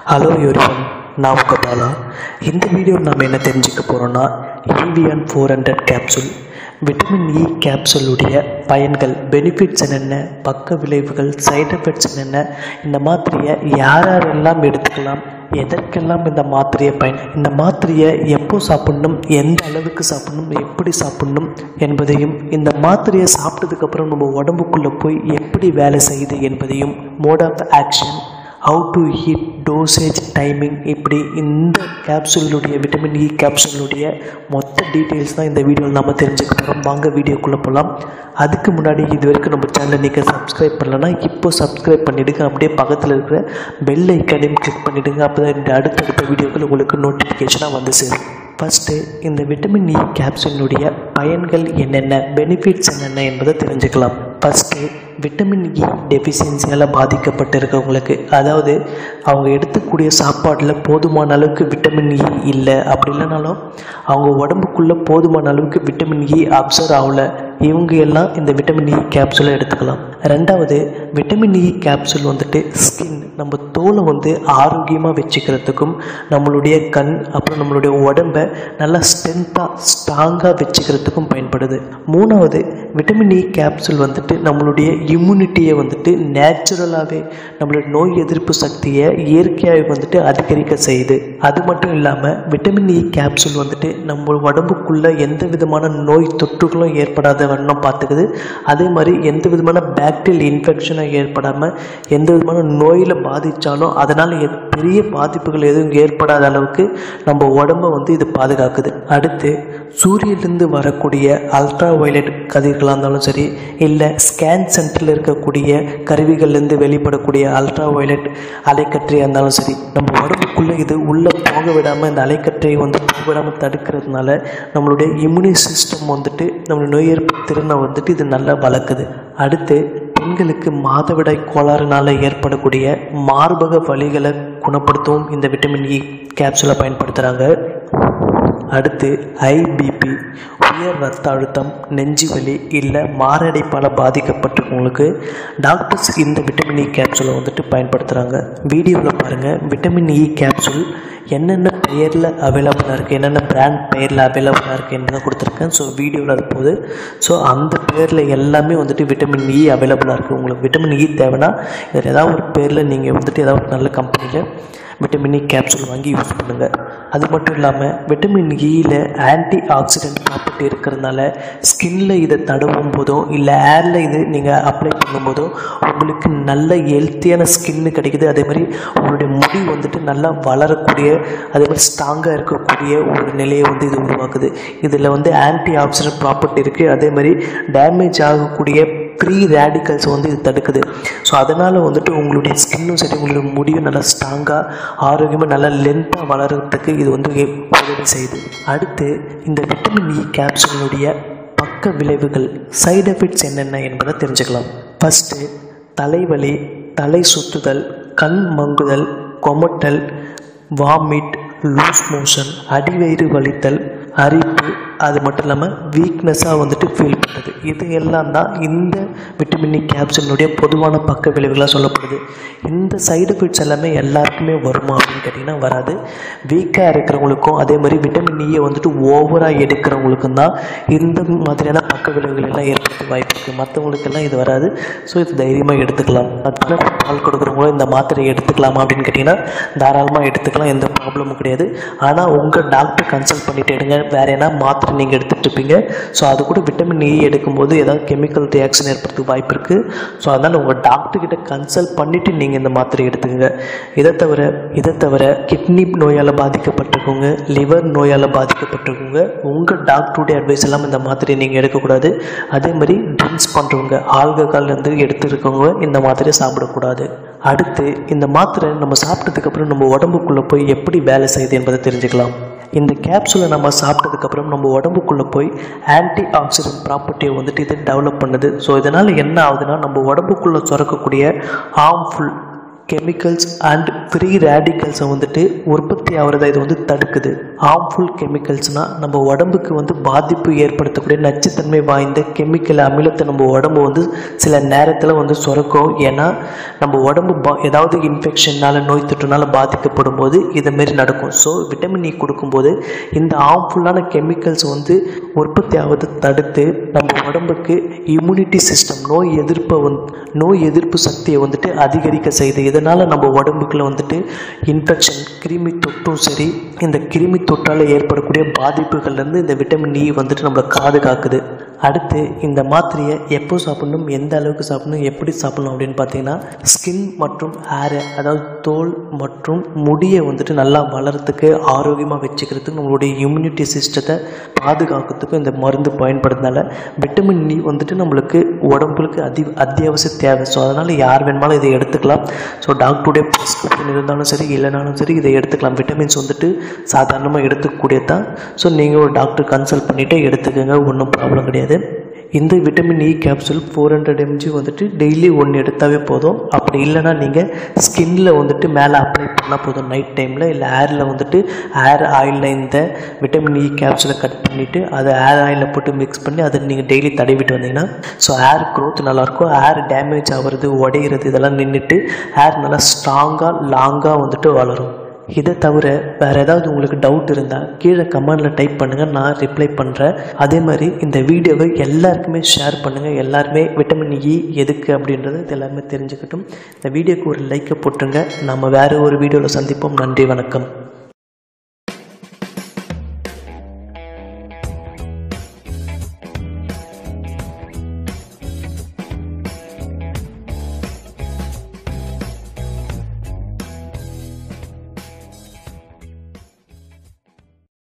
hello everyone நான் உங்கள் பாலா இந்த வீடியோவில் நம்ம என்ன தெரிஞ்சுக்க போகிறோன்னா Evion four hundred capsule vitamin E கேப்சூலுடைய பயன்கள் பெனிஃபிட்ஸ் என்னென்ன பக்க விளைவுகள் சைடு எஃபெக்ட்ஸ் என்னென்ன இந்த மாத்திரையை யார் யாரெல்லாம் எடுத்துக்கலாம் எதற்கெல்லாம் இந்த மாத்திரையை பயன் இந்த மாத்திரையை எப்போ சாப்பிடணும் எந்த அளவுக்கு சாப்பிடணும் எப்படி சாப்பிடணும் என்பதையும் இந்த மாத்திரையை சாப்பிட்டதுக்கப்புறம் நம்ம உடம்புக்குள்ளே போய் எப்படி வேலை செய்யுது என்பதையும் mode of action how to heat dosage timing இப்படி இந்த கேப்சூலுடைய விட்டமின் இ கேப்சூலுடைய மொத்த டீட்டெயில்ஸ் தான் இந்த வீடியோவில் நம்ம தெரிஞ்சுக்க போகிறோம் வாங்க வீடியோக்குள்ளே போகலாம் அதுக்கு முன்னாடி இது வரைக்கும் நம்ம சேனலை நீங்கள் சப்ஸ்கிரைப் பண்ணலன்னா இப்போ சப்ஸ்கிரைப் பண்ணிவிடுங்க அப்படியே பக்கத்தில் இருக்கிற பெல் ஐக்கானையும் கிளிக் பண்ணிவிடுங்க அப்போ தான் இந்த அடுத்தடுத்த வீடியோக்கள் உங்களுக்கு நோட்டிஃபிகேஷனாக வந்து சேரும் ஃபஸ்ட்டு இந்த விட்டமின் இ கேப்சூலினுடைய பயன்கள் என்னென்ன பெனிஃபிட்ஸ் என்னென்ன என்பதை தெரிஞ்சுக்கலாம் ஃபஸ்ட்டு விட்டமின் இ டெஃபிஷியன்சியால் பாதிக்கப்பட்டிருக்கவங்களுக்கு அதாவது அவங்க எடுத்துக்கூடிய சாப்பாட்டில் போதுமான அளவுக்கு விட்டமின் இ இல்லை அப்படி இல்லைனாலும் அவங்க உடம்புக்குள்ளே போதுமான அளவுக்கு விட்டமின் இ அப்சர்வ் ஆகல இவங்க எல்லாம் இந்த விட்டமின் இ கேப்சூலை எடுத்துக்கலாம் ரெண்டாவது விட்டமின் இ கேப்சூல் வந்துட்டு ஸ்கின் நம்ம தோலை வந்து ஆரோக்கியமாக வச்சுக்கிறதுக்கும் நம்மளுடைய கண் அப்புறம் நம்மளுடைய உடம்பை நல்லா ஸ்ட்ரென்த்தாக ஸ்ட்ராங்காக வச்சுக்கிறதுக்கும் பயன்படுது மூணாவது விட்டமின் இ கேப்சூல் வந்துட்டு நம்மளுடைய இம்யூனிட்டியை வந்துட்டு நேச்சுரலாகவே நம்மளுடைய நோய் எதிர்ப்பு சக்தியை இயற்கையாகவே வந்துட்டு அதிகரிக்க செய்யுது அது மட்டும் இல்லாமல் விட்டமின் இ கேப்சூல் வந்துட்டு நம்ம உடம்புக்குள்ளே எந்த விதமான நோய் தொற்றுகளும் ஏற்படாத வண்ணம் பார்த்துக்குது அதே மாதிரி எந்த விதமான பேக்டீரியல் இன்ஃபெக்ஷனும் ஏற்படாமல் எந்த விதமான நோயில் பாதித்தாலும் அதனால் பெரிய பாதிப்புகள் எதுவும் ஏற்படாத அளவுக்கு நம்ம உடம்பை வந்து இது பாதுகாக்குது அடுத்து சூரியனிலிருந்து வரக்கூடிய அல்ட்ரா வயலட் கதிர்களாக இருந்தாலும் சரி இல்லை ஸ்கேன் சென்டரில் இருக்கக்கூடிய கருவிகள்லேருந்து வெளிப்படக்கூடிய அல்ட்ரா வயலட் அலைக்கற்றையாக இருந்தாலும் சரி நம்ம உடம்புக்குள்ளே இது உள்ளே போக விடாமல் இந்த அலைக்கற்றையை வந்து போக விடாமல் தடுக்கிறதுனால நம்மளுடைய இம்யூனி சிஸ்டம் வந்துட்டு நம்மளுடைய நோய் எதிர்ப்பு திறனை வந்துட்டு இது நல்லா வளர்க்குது அடுத்து பெண்களுக்கு மாதவிடாய் கோளாறுனால ஏற்படக்கூடிய மார்பக வலிகளை குணப்படுத்தவும் இந்த விட்டமின் இ கேப்சூலை பயன்படுத்துகிறாங்க அடுத்து ஐபிபி உயர் ரத்த அழுத்தம் நெஞ்சு வலி இல்லை மாரடைப்பால் பாதிக்கப்பட்டிருக்கவங்களுக்கு டாக்டர்ஸ் இந்த விட்டமின் இ கேப்சூலை வந்துட்டு பயன்படுத்துகிறாங்க வீடியோவில் பாருங்கள் விட்டமின் இ கேப்சூல் என்னென்ன பெயரில் அவைலபிளாக இருக்குது என்னென்ன பிராண்ட் பெயரில் அவைலபிளாக இருக்குது என்பதை கொடுத்துருக்கேன் ஸோ வீடியோவில் அது போகுது ஸோ அந்த பேரில் எல்லாமே வந்துட்டு விட்டமின் இ அவைலபிளாக இருக்குது உங்களுக்கு விட்டமின் இ தேவைன்னா இதில் ஏதாவது ஒரு பேரில் நீங்கள் வந்துட்டு ஏதாவது ஒரு நல்ல கம்பெனியில் விட்டமின் இ கேப்சூல் வாங்கி யூஸ் பண்ணுங்கள் அது மட்டும் இல்லாமல் விட்டமின் இயில் ஆன்டி ஆக்சிடென்ட் ப்ராப்பர்ட்டி இருக்கிறதுனால ஸ்கின்ல இதை தடவும் போதோ இல்லை ஏரில் இது நீங்கள் அப்ளை பண்ணும்போதோ உங்களுக்கு நல்ல ஹெல்த்தியான ஸ்கின்னு கிடைக்குது அதே மாதிரி உங்களுடைய முடி வந்துட்டு நல்லா வளரக்கூடிய அதே மாதிரி ஸ்ட்ராங்காக இருக்கக்கூடிய ஒரு நிலையை வந்து இது உருவாக்குது இதில் வந்து ஆன்டி ஆக்சிடென்ட் ப்ராப்பர்ட்டி இருக்குது அதே மாதிரி டேமேஜ் ஆகக்கூடிய ப்ரீ ரேடிக்கல்ஸ் வந்து இது தடுக்குது ஸோ அதனால் வந்துட்டு உங்களுடைய ஸ்கின்னும் சரி உங்களுடைய முடியும் நல்லா ஸ்ட்ராங்காக ஆரோக்கியமாக நல்லா லென்த்தாக வளர்கிறதுக்கு இது வந்து உதவி செய்யுது அடுத்து இந்த விட்டமின் இ கேப்சூலுடைய பக்க விளைவுகள் சைடு எஃபெக்ட்ஸ் என்னென்ன என்பதை தெரிஞ்சுக்கலாம் ஃபஸ்ட்டு தலைவலி தலை சுத்துதல் கண் மங்குதல் கொமட்டல் வாமிட் லூஸ் மோஷன் அடிவயிறு வலித்தல் அரிப்பு அது மட்டும் இல்லாமல் வீக்னஸாக வந்துட்டு ஃபீல் பண்ணுறது இது எல்லாம் தான் இந்த விட்டமின் இ கேப்சூலினுடைய பொதுவான பக்க விளைவுகளாக சொல்லப்படுது இந்த சைடு எஃபெக்ட்ஸ் எல்லாமே எல்லாருக்குமே வருமா அப்படின்னு கேட்டிங்கன்னா வராது வீக்காக இருக்கிறவங்களுக்கும் அதே மாதிரி விட்டமின் இயை வந்துட்டு ஓவராக எடுக்கிறவங்களுக்கும் தான் இந்த மாதிரியான பக்க விளைவுகள் எல்லாம் ஏற்படுத்த வாய்ப்பு இருக்குது மற்றவங்களுக்கெல்லாம் இது வராது ஸோ இது தைரியமாக எடுத்துக்கலாம் அதனால பால் கொடுக்குறவங்களும் இந்த மாத்திரையை எடுத்துக்கலாமா அப்படின்னு கேட்டிங்கன்னா தாராளமாக எடுத்துக்கலாம் எந்த ப்ராப்ளமும் கிடையாது ஆனால் உங்கள் டாக்டர் கன்சல்ட் பண்ணிட்டு எடுங்க வேறு என்ன மாத்திரை நீங்கள் எடுத்துகிட்டு இருப்பீங்க ஸோ அது கூட விட்டமின் இ எடுக்கும்போது ஏதாவது கெமிக்கல் ரியாக்ஷன் ஏற்படுறதுக்கு வாய்ப்பு இருக்குது ஸோ அதனால் உங்கள் டாக்டர்கிட்ட கன்சல்ட் பண்ணிவிட்டு நீங்கள் இந்த மாத்திரை எடுத்துக்கோங்க இதை தவிர இதை தவிர கிட்னி நோயால் பாதிக்கப்பட்டிருக்கவங்க லிவர் நோயால் பாதிக்கப்பட்டிருக்கவங்க உங்கள் டாக்டருடைய அட்வைஸ் எல்லாம் இந்த மாத்திரையை நீங்கள் எடுக்கக்கூடாது அதே மாதிரி ட்ரிங்க்ஸ் பண்ணுறவங்க ஆல்கஹால்லேருந்து எடுத்துருக்கவங்க இந்த மாத்திரையை சாப்பிடக்கூடாது அடுத்து இந்த மாத்திரை நம்ம சாப்பிட்டதுக்கப்புறம் நம்ம உடம்புக்குள்ளே போய் எப்படி வேலை செய்யுது என்பதை தெரிஞ்சுக்கலாம் இந்த கேப்சூலை நம்ம சாப்பிட்டதுக்கப்புறம் நம்ம உடம்புக்குள்ளே போய் ஆன்டி ஆக்சிடென்ட் ப்ராப்பர்ட்டியை வந்துட்டு இது டெவலப் பண்ணுது ஸோ இதனால் என்ன ஆகுதுன்னா நம்ம உடம்புக்குள்ளே சுரக்கக்கூடிய ஹார்ம்ஃபுல் கெமிக்கல்ஸ் அண்ட் ஃப்ரீ ரேடிக்கல்ஸை வந்துட்டு உற்பத்தி ஆகிறத இது வந்து தடுக்குது ஹார்ம்ஃபுல் கெமிக்கல்ஸ்னால் நம்ம உடம்புக்கு வந்து பாதிப்பு ஏற்படுத்தக்கூடிய நச்சுத்தன்மை வாய்ந்த கெமிக்கல் அமிலத்தை நம்ம உடம்பு வந்து சில நேரத்தில் வந்து சுரக்கும் ஏன்னா நம்ம உடம்பு பா ஏதாவது இன்ஃபெக்ஷனால் நோய் தொற்றுனால பாதிக்கப்படும் போது இதுமாரி நடக்கும் ஸோ விட்டமின் இ கொடுக்கும்போது இந்த ஹார்ம்ஃபுல்லான கெமிக்கல்ஸ் வந்து உற்பத்தி ஆவதை தடுத்து நம்ம உடம்புக்கு இம்யூனிட்டி சிஸ்டம் நோய் எதிர்ப்பை வந்து நோய் எதிர்ப்பு சக்தியை வந்துட்டு அதிகரிக்க செய்யுது இதனால் நம்ம உடம்புக்குள்ள வந்துட்டு இன்ஃபெக்ஷன் கிருமி தொற்றும் சரி இந்த கிருமி தொற்றால் ஏற்படக்கூடிய பாதிப்புகள்லேருந்து இந்த விட்டமின் இ வந்துட்டு நம்மளை பாதுகாக்குது அடுத்து இந்த மாத்திரையை எப்போ சாப்பிடணும் எந்த அளவுக்கு சாப்பிடணும் எப்படி சாப்பிடணும் அப்படின்னு பார்த்தீங்கன்னா ஸ்கின் மற்றும் ஹேரை அதாவது தோல் மற்றும் முடியை வந்துட்டு நல்லா வளர்கிறதுக்கு ஆரோக்கியமாக வச்சுக்கிறதுக்கு நம்மளுடைய இம்யூனிட்டி சிஸ்டத்தை பாதுகாக்கிறதுக்கும் இந்த மருந்து பயன்படுறதுனால விட்டமின் இ வந்துட்டு நம்மளுக்கு உடம்புக்கு அதி அத்தியாவசிய தேவை ஸோ அதனால் யார் வேணுமாலும் இதை எடுத்துக்கலாம் ஸோ டாக்டருடைய ப்ரிஸ்கிரிப்ஷன் இருந்தாலும் சரி இல்லைனாலும் சரி இதை எடுத்துக்கலாம் விட்டமின்ஸ் வந்துட்டு சாதாரணமாக எடுத்துக்கக்கூடியது தான் ஸோ நீங்கள் ஒரு டாக்டர் கன்சல்ட் பண்ணிவிட்டு எடுத்துக்கோங்க ஒன்றும் ப்ராப்ளம் கிடையாது இந்த vitamin E capsule four hundred mg வந்துட்டு டெய்லி ஒன்று எடுத்தாவே போதும் அப்படி இல்லைனா நீங்கள் ஸ்கின்னில் வந்துட்டு மேலே அப்ளை பண்ணால் போதும் நைட் டைமில் இல்லை ஹேரில் வந்துட்டு ஹேர் ஆயிலில் இந்த விட்டமின் இ கேப்சூலை கட் பண்ணிவிட்டு அதை ஹேர் ஆயிலில் போட்டு மிக்ஸ் பண்ணி அதை நீங்கள் டெய்லி தடவிட்டு வந்தீங்கன்னா ஸோ ஹேர் க்ரோத் நல்லாயிருக்கும் ஹேர் டேமேஜ் ஆகிறது உடையிறது இதெல்லாம் நின்றுட்டு ஹேர் நல்லா ஸ்ட்ராங்காக லாங்காக வந்துட்டு வளரும் இதை தவிர வேறு ஏதாவது உங்களுக்கு டவுட் இருந்தால் கீழே கமெண்டில் டைப் பண்ணுங்கள் நான் ரிப்ளை பண்ணுறேன் அதே மாதிரி இந்த வீடியோவை எல்லாருக்குமே ஷேர் பண்ணுங்கள் எல்லாருமே விட்டமின் இ எதுக்கு அப்படின்றது இது எல்லாருமே தெரிஞ்சுக்கட்டும் இந்த வீடியோக்கு ஒரு லைக்கை போட்டுருங்க நம்ம வேறு ஒரு வீடியோவில் சந்திப்போம் நன்றி வணக்கம்